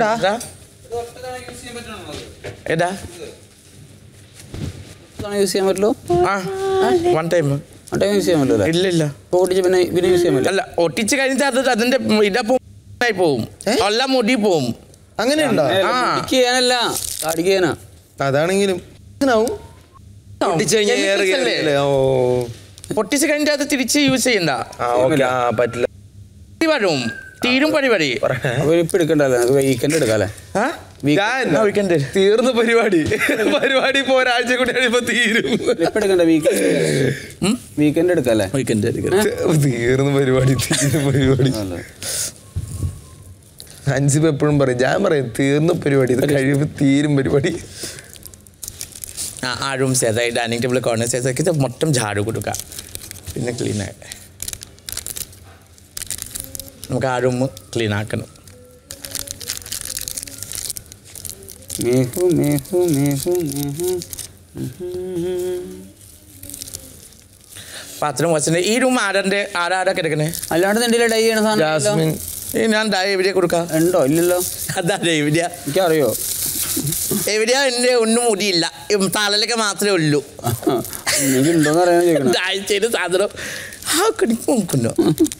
എന്തടാ ഏതാ യൂസ് ചെയ്യാൻ പറ്റുള്ളൂ ആ വൺ ടൈം ടൈം യൂസ് ചെയ്യാൻ പറ്റില്ല ഇല്ല ഇല്ല ഇപ്പോൾ ഓടിച്ച് പിന്നെ പിന്നെ യൂസ് ചെയ്യാൻ പറ്റില്ല അല്ല ഒട്ടിച്ച് കഴിഞ്ഞാൽ അത് അതിന്റെ ഇതാ പോയി പോവും എല്ലാ മുടി പോവും അങ്ങനെയുണ്ടോ ആ. അടിക്ക് ചെയ്യാനല്ല അടിക്ക് ചെയ്യാനാ അതാണെങ്കിലും ഇതിനാവും പൊട്ടിച്ച് കഴിഞ്ഞാൽ Chemicals ഏറെ അല്ലേ? കയറിയല്ലേ? ഓ പൊട്ടിച്ച് കഴിഞ്ഞാൽ അത് തിരിച്ച് യൂസ് ചെയ്യണ്ട ആ ഓക്കെ ആ പറ്റില്ല പടി വരും തീരും പരിപാടി അപ്പോൾ ഇപ്പം എടുക്കണ്ടല്ലേ അത് വീക്കെൻഡ് എടുക്കാല്ലേ ആ? ഞാൻ ആ, weekend. തീർന്ന പരിപാടി പരിപാടി ഇപ്പൊ ഒരാഴ്ച കൂടി കഴിയുമ്പോ തീരും ഇപ്പം എടുക്കണ്ട വീക്കെൻഡ് വീക്കെൻഡ് എടുക്കാല്ലേ Weekend എടുക്കാം. തീർന്ന പരിപാടി തീർന്ന പരിപാടി അഞ്ചിപ്പ് എപ്പോഴും പറയും ഞാൻ പറയും തീർന്ന പരിപാടി ഇത് കഴിയുമ്പോ തീരും പരിപാടി ആ ആ റൂം ചെയ്ത ഡൈനിങ് ടേബിൾ കോർണർ ചെയ്ത ഇത് മൊത്തം ഝാടു കൊടുക്കുക പിന്നെ ക്ലീൻ ആയിട്ട് നമുക്ക് ആ റൂം ക്ലീൻ ആക്കണം മേഹു മേഹു മേഹു മേഹു പാത്രം വച്ചിട്ട് ഈ റൂം ആരാൻ്റെ ആരാരാ കിടക്കണേ അല്ലാണ്ട് നിന്റെ ഡൈ ചെയ്യണ സാധനം ജാസ്മിൻ ഈ ഞാൻ ദാ എവിടെയാ കൊടുക്കാം ഉണ്ടോ ഇല്ലല്ലോ അതാ എവിടെയാ എനിക്കറിയോ എവിടെയാ എൻ്റെ ഒന്നും മുടിയില്ല ഉം, തലയിലൊക്കെ മാത്രമേ ഉള്ളൂ എനിക്ക് ഉണ്ടോന്ന് അറിയാൻ ചോദിക്കണം ആഴ്ചയിൽ സാധനം ആ കടിക്ക് നോക്കുന്നു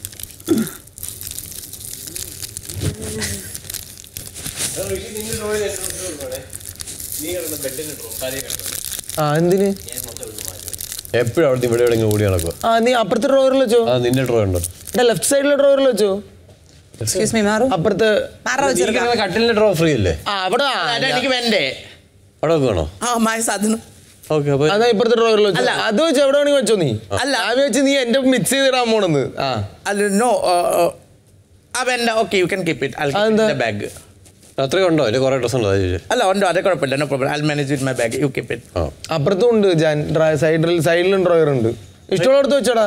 ആ എന്തിന് എപ്പോഴും അവിടുത്തെ ഇവിടെ എവിടെ ഓടി നടക്കുക ആ നീ അപ്പുറത്തെ ഡ്രോവറിൽ വെച്ചോ ആ നിന്റെ ഡ്രോ ഉണ്ടോ എടാ ലെഫ്റ്റ് സൈഡിലെ ഡ്രോവറിൽ വെച്ചോ എക്സ്ക്യൂസ് മീ മാറു അപ്പുറത്തെ കട്ടിലിന്റെ ഡ്രോ ഫ്രീ അല്ലേ ആ അവിടെ ആ, അതാ എനിക്ക് വേണ്ടേ അവിടെ വെക്കണോ ആ മായ സാധനം ഓക്കെ അപ്പൊ അതാ ഇപ്പുറത്തെ ഡ്രോവറിൽ വെച്ചോ അല്ല. അത് വെച്ച് എവിടെ വേണമെങ്കിൽ വെച്ചോ നീ അല്ല. ഞാൻ വെച്ച് നീ എന്റെ മിക്സ് ചെയ്തിടാൻ പോണെന്ന് ആ അല്ല നോ ആ വേണ്ട okay you can keep it അതെന്താ? ബാഗ് അത്രയും ഉണ്ടോ അതിൽ കുറെ ഡ്രസ് ഉണ്ടോ അതാ ചോദിച്ചേ അല്ല ഉണ്ടോ അതെ കുഴപ്പമില്ല no problem I manage with my bag you keep it ആ അപ്പുറത്തും ഉണ്ട് ജാൻ സൈഡിൽ സൈഡിലും ഡ്രോയർ ഉണ്ട് ഇഷ്ടമുള്ളടത്ത് വെച്ചോടാ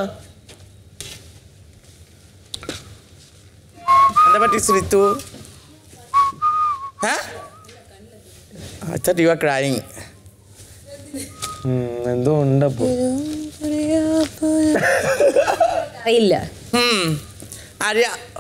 എന്താ പറ്റി ശ്രീത്തു I thought you were crying. ഉം, എന്തോ ഉണ്ടപ്പോ അറിയില്ല Hmm. ആര്യ